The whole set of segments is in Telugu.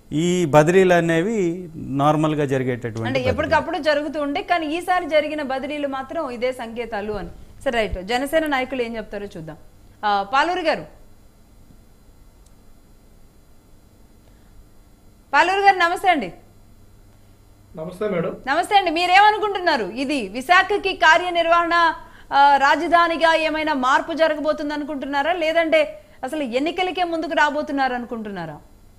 ఈ బదిలీలు అనేవి నార్మల్గా అంటే జరిగేటటువంటి ఎప్పటికప్పుడు జరుగుతూ ఉండే కానీ ఈసారి జరిగిన బదిలీలు మాత్రం ఇదే సంకేతాలు అని సరే రైట్ జనసేన నాయకులు ఏం చెప్తారో చూద్దాం ఆ, పాలూరి గారు పాలూరు గారు నమస్తే అండి నమస్తే మేడం నమస్తే అండి మీరేమనుకుంటున్నారు ఇది విశాఖకి కార్యనిర్వహణ ఆ, రాజధానిగా ఏమైనా మార్పు జరగబోతుంది అనుకుంటున్నారా లేదంటే అసలు ఎన్నికలకే ముందుకు రాబోతున్నారు అనుకుంటున్నారా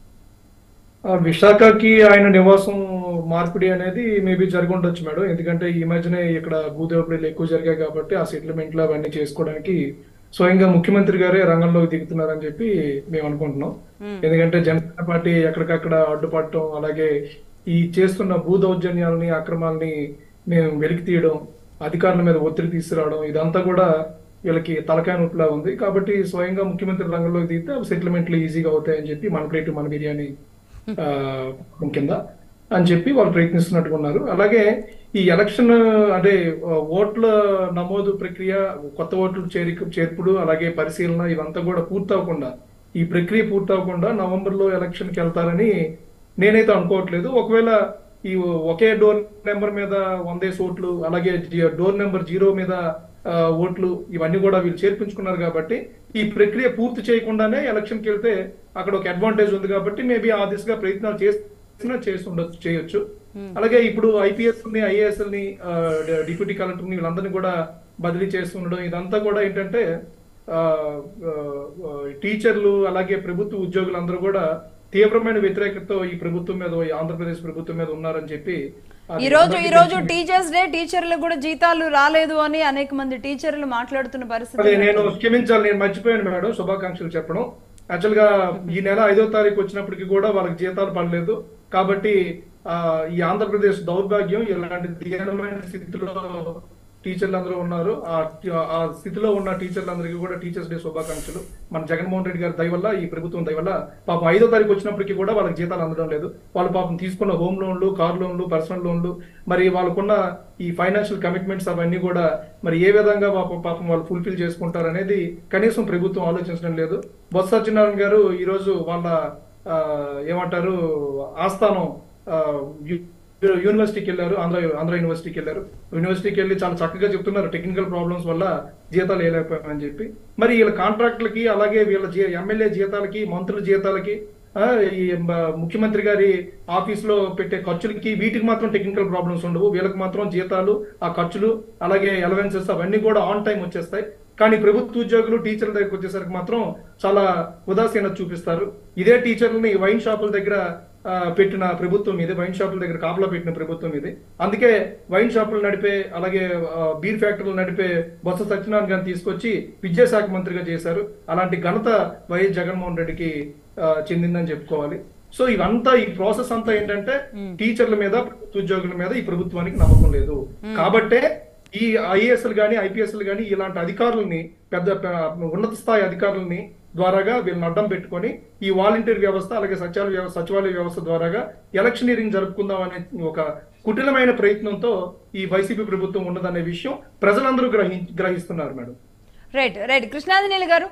ఆ విశాఖకి ఆయన నివాసం మార్పిడి అనేది మేబీ జరిగి ఉండొచ్చు మేడం ఎందుకంటే ఈ మధ్యనే ఇక్కడ భూదేవపల్లిలు ఎక్కువ జరిగాయి కాబట్టి ఆ సెటిల్మెంట్లు అవన్నీ చేసుకోవడానికి స్వయంగా ముఖ్యమంత్రి గారే రంగంలోకి దిగుతున్నారని చెప్పి మేము అనుకుంటున్నాం ఎందుకంటే జనసేన పార్టీ ఎక్కడికక్కడ అడ్డుపడటం అలాగే ఈ చేస్తున్న భూ దౌర్జన్యాలని అక్రమాలని మేము వెలికి తీయడం అధికారుల మీద ఒత్తిడి తీసుకురావడం ఇదంతా కూడా వీళ్ళకి తలకాయ నొప్పిలా ఉంది కాబట్టి స్వయంగా ముఖ్యమంత్రి రంగంలోకి దిగితే సెటిల్మెంట్లు ఈజీగా అవుతాయని చెప్పి మన ప్లేట్ మన బిర్యానీ ఆ, కింద అని చెప్పి వాళ్ళు ప్రయత్నిస్తున్నట్టుగా ఉన్నారు అలాగే ఈ ఎలక్షన్ అంటే ఆ, ఓట్ల నమోదు ప్రక్రియ కొత్త ఓట్లు చేరిక చేర్పుడు అలాగే పరిశీలన ఇవంతా కూడా పూర్తవకుండా ఈ ప్రక్రియ పూర్తవకుండా నవంబర్ లో ఎలక్షన్ కి వెళ్తారని నేనైతే అనుకోవట్లేదు ఒకవేళ ఈ ఒకే డోర్ నెంబర్ మీద వందేసి ఓట్లు అలాగే జీ- డోర్ నెంబర్ జీరో మీద ఆ, ఓట్లు ఇవన్నీ కూడా వీళ్ళు చేర్పించుకున్నారు కాబట్టి ఈ ప్రక్రియ పూర్తి చేయకుండానే ఎలక్షన్కి వెళ్తే అక్కడ ఒక అడ్వాంటేజ్ ఉంది కాబట్టి మేబీ ఆ దిశగా ప్రయత్నాలు చేసినా చేసి ఉండొచ్చు చేయొచ్చు అలాగే ఇప్పుడు ఐపీఎస్ ని ఐఏఎస్ ని ఆ, డి- డిప్యూటీ కలెక్టర్ ని వీళ్ళందరినీ కూడా బదిలీ చేస్తుండడం ఇదంతా కూడా ఏంటంటే ఆ, ఆ, ఆ, టీచర్లు అలాగే ప్రభుత్వ ఉద్యోగులందరూ కూడా తీవ్రమైన వ్యతిరేకతతో ఈ ప్రభుత్వం మీద ఈ ఆంధ్రప్రదేశ్ ప్రభుత్వం మీద ఉన్నారని చెప్పి అది ఈ రోజు అందరికీ ఈ రోజు తెలిసిందే. టీచర్స్ డే టీచర్లకు కూడా జీతాలు రాలేదు అని అనేక మంది టీచర్లు మాట్లాడుతున్న అదే పరిస్థితి నేను క్షమించాలి నేను మర్చిపోయాను మేడం శుభాకాంక్షలు చెప్పడం యాక్చువల్ గా ఈ నెల ఐదో తారీఖు వచ్చినప్పటికీ కూడా వాళ్ళకి జీతాలు పడలేదు కాబట్టి ఆ, ఈ ఆంధ్రప్రదేశ్ దౌర్భాగ్యం ఇలాంటి దీనమైన స్థితిలో టీచర్లు అందరూ ఉన్నారు ఆ ఆ స్థితిలో ఉన్న టీచర్లందరికీ కూడా టీచర్స్ డే శుభాకాంక్షలు మన జగన్మోహన్ రెడ్డి గారి దయ వల్ల ఈ ప్రభుత్వం దయ వల్ల పాపం ఐదో తారీఖు వచ్చినప్పటికీ కూడా వాళ్ళకి జీతాలు అందడం లేదు వాళ్ళు పాపం తీసుకున్న హోమ్ లోన్లు కార్ లోన్లు పర్సనల్ లోన్లు మరి వాళ్ళకున్న ఈ ఫైనాన్షియల్ కమిట్మెంట్స్ అవన్నీ కూడా మరి ఏ విధంగా పాపం పాపం వాళ్ళు ఫుల్ఫిల్ చేసుకుంటారు అనేది కనీసం ప్రభుత్వం ఆలోచించడం లేదు బొత్స సత్యనారాయణ గారు ఈ రోజు వాళ్ళ ఆ, ఏమంటారు ఆస్థానం ఆ, యు- యూనివర్సిటీకి వెళ్ళారు ఆంధ్ర ఆంధ్ర యూనివర్సిటీకి వెళ్ళారు యూనివర్సిటీకి వెళ్ళి చాలా చక్కగా చెప్తున్నారు టెక్నికల్ ప్రాబ్లమ్స్ వల్ల జీతాలు వేయలేకపోయామని చెప్పి మరి వీళ్ళ కాంట్రాక్టులకి అలాగే వీళ్ళ జీ- ఎమ్మెల్యే జీతాలకి మంత్రుల జీతాలకి ఆ, ఈ మ- ముఖ్యమంత్రి గారి ఆఫీస్ లో పెట్టే ఖర్చులకి వీటికి మాత్రం టెక్నికల్ ప్రాబ్లమ్స్ ఉండవు వీళ్ళకి మాత్రం జీతాలు ఆ ఖర్చులు అలాగే అలవెన్సెస్ అవన్నీ కూడా ఆన్ టైం వచ్చేస్తాయి కానీ ప్రభుత్వ ఉద్యోగులు టీచర్ల దగ్గరకు వచ్చేసరికి మాత్రం చాలా ఉదాసీనత చూపిస్తారు ఇదే టీచర్లని వైన్ షాపుల దగ్గర ఆ, పెట్టిన ప్రభుత్వం ఇది వైన్ షాపుల దగ్గర కాపలా పెట్టిన ప్రభుత్వం ఇది అందుకే వైన్ షాపులు నడిపే అలాగే ఆ, బీర్ ఫ్యాక్టరీలు నడిపే బొత్స సత్యనారాయణ గారిని తీసుకొచ్చి విద్యాశాఖ మంత్రిగా చేశారు అలాంటి ఘనత వైఎస్ జగన్మోహన్ రెడ్డికి ఆ, చెందిందని చెప్పుకోవాలి సో ఇవంతా ఈ ప్రాసెస్ అంతా ఏంటంటే టీచర్ల మీద ప్రభుత్వ ఉద్యోగుల మీద ఈ ప్రభుత్వానికి నమ్మకం లేదు కాబట్టే ఈ ఐఏఎస్లు గాని ఐపీఎస్లు గాని ఇలాంటి అధికారులని పెద్ద పె- ఉన్నత స్థాయి అధికారులని ద్వారాగా వీళ్ళని అడ్డం పెట్టుకొని ఈ వాలంటీర్ వ్యవస్థ అలాగే సచివాలయ వ్యవస్థ సచివాలయ వ్యవస్థ ద్వారాగా ఎలక్షనీరింగ్ జరుపుకుందాం అనే ఒక కుటిలమైన ప్రయత్నంతో ఈ వైసీపీ ప్రభుత్వం ఉన్నదనే విషయం ప్రజలందరూ గ్రహి గ్రహిస్తున్నారు మేడం రైట్ రైట్ కృష్ణాంజనేయులు గారు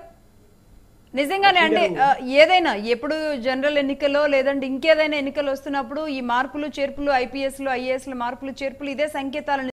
నిజంగానే అంటే ఆ, ఏదైనా ఎప్పుడు జనరల్ ఎన్నికల్లో లేదంటే ఇంకేదైనా ఎన్నికలు వస్తున్నప్పుడు ఈ మార్పులు చేర్పులు ఐపీఎస్లు ఐఏఎస్ల మార్పులు చేర్పులు ఇదే సంకేతాలను